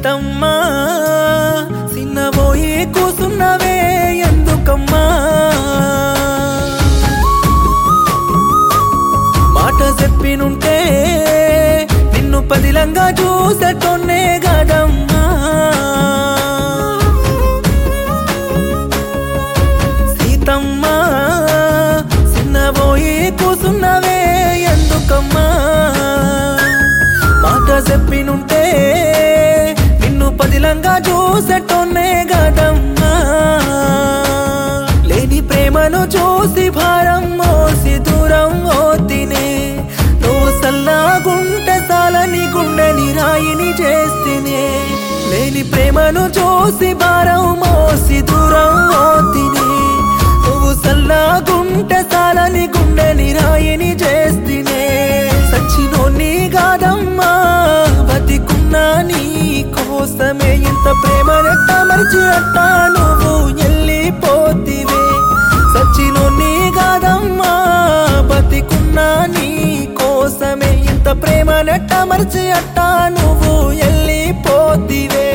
సీతమ్మా చిన్నబోయి కూసున్నవే ఎందుకమ్మా మాట చెప్పినుంటే నిన్ను పదిలంగా చూసేటోన్నే గదమ్మా సీతమ్మా చిన్నబోయి కూసున్నవే ఎందుకమ్మా మాట చెప్పినుంటే నిన్ను పదిలంగా చూసేటోన్నే గదమ్మా లేని ప్రేమను చూసి భారం మోసి దూరం ఓతినే నువ్వు సల్లాగుంటే చాలని గుండెని రాయిని చేస్తేనే లేని ప్రేమను చూసి భారం మోసి దూరం ఓతినే నువ్వు సల్లాగుంటే చాలని గుండెని రాయిని చేస్తేనే సచ్చినోని కాదమ్మా బతికున్నా నీ కోసమే ఇంత ప్రేమనట్ట మరిచి అట్ట నువ్వు వెళ్ళిపోతివే సచ్చినోని కాదమ్మా బతికున్నా నీ కోసమే ఇంత ప్రేమనట్ట మరిచి అట్ట నువ్వు వెళ్ళిపోతివే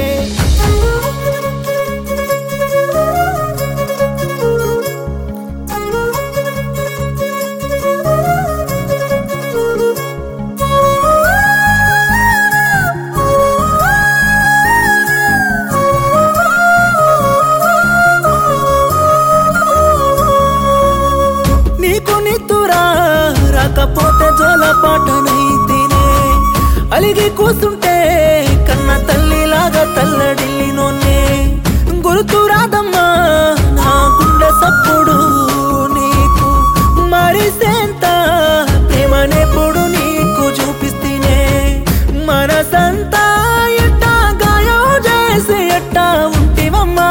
నీకు నిద్దురా రాకపోతే జోల పాటనైతేనే అలిగి కూసుంటే కన్న తల్లిలాగా తల్లడిల్లినోన్నే గుర్తు రాదమ్మా నా గుండె సప్పుడు నీకు మరిసేంత ప్రేమనెప్పుడు నీకు చూపిస్తేనే మనసంతా ఎట్టా గాయం చేసి ఎట్టా ఉంటివమ్మా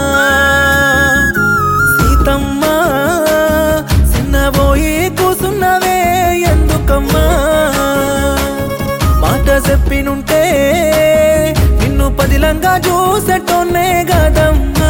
సీతమ్మా చిన్నబోయి కూసున్నవే ఎందుకమ్మా మాట చెప్పినుంటే నిన్ను పదిలంగా చూసేటోన్నే గదమ్మా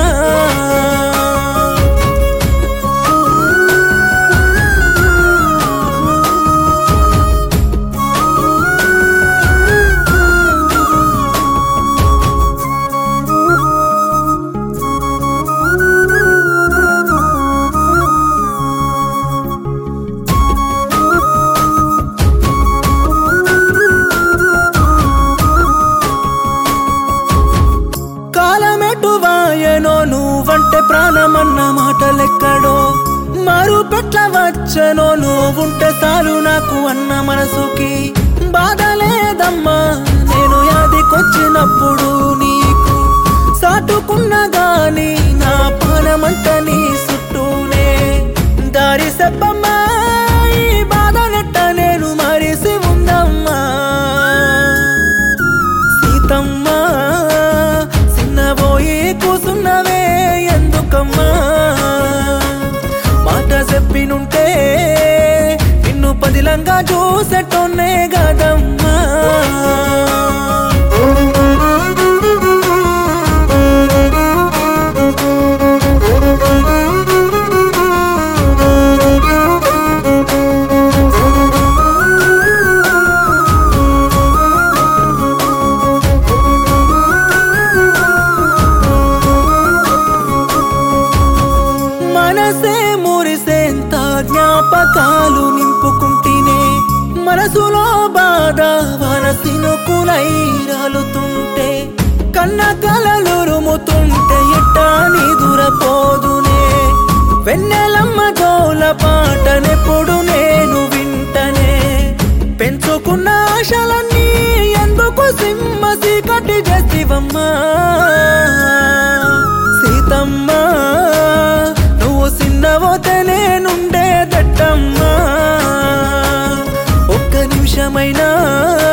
కాలమెటు వాయనో నువ్వంటే ప్రాణమన్న మాటలెక్కడో మారు పెట్ల వచ్చనో నువ్వుంటే చాలు నాకు అన్న మనసుకి బాధ లేదమ్మా నేను యాదికొచ్చినప్పుడు నీకు సాటుకున్న గాని నా పానమంట నీ చుట్టూనే దారి చెప్పమ్మా ఈ బాధనెట్ట నేను మరిసి ఉందమ్మా సీతమ్మా చిన్నబోయి కూసున్నవే ఎందుకమ్మా మాట చెప్పినుంటే నిన్ను పదిలంగా చూసేటోన్నే గదమ్మా మనసే మురిసేంత జ్ఞాపకాలు నింపుకుంటేనే మనసులో బాధ వనసినుకులై రాలుతుంటే కన్న కలలు రుముతుంటే ఎట్టా నిదురపోదునే వెన్నెలమ్మ జోల పాటనెప్పుడు నేను వింటనే పెంచుకున్న ఆశలన్నీ ఎందుకు సింహ చీకటి చేసివమ్మా సీతమ్మా నువ్వు చిన్నవోతే నేనుండే దట్టమ్మా ఒక్క నిమిషమైనా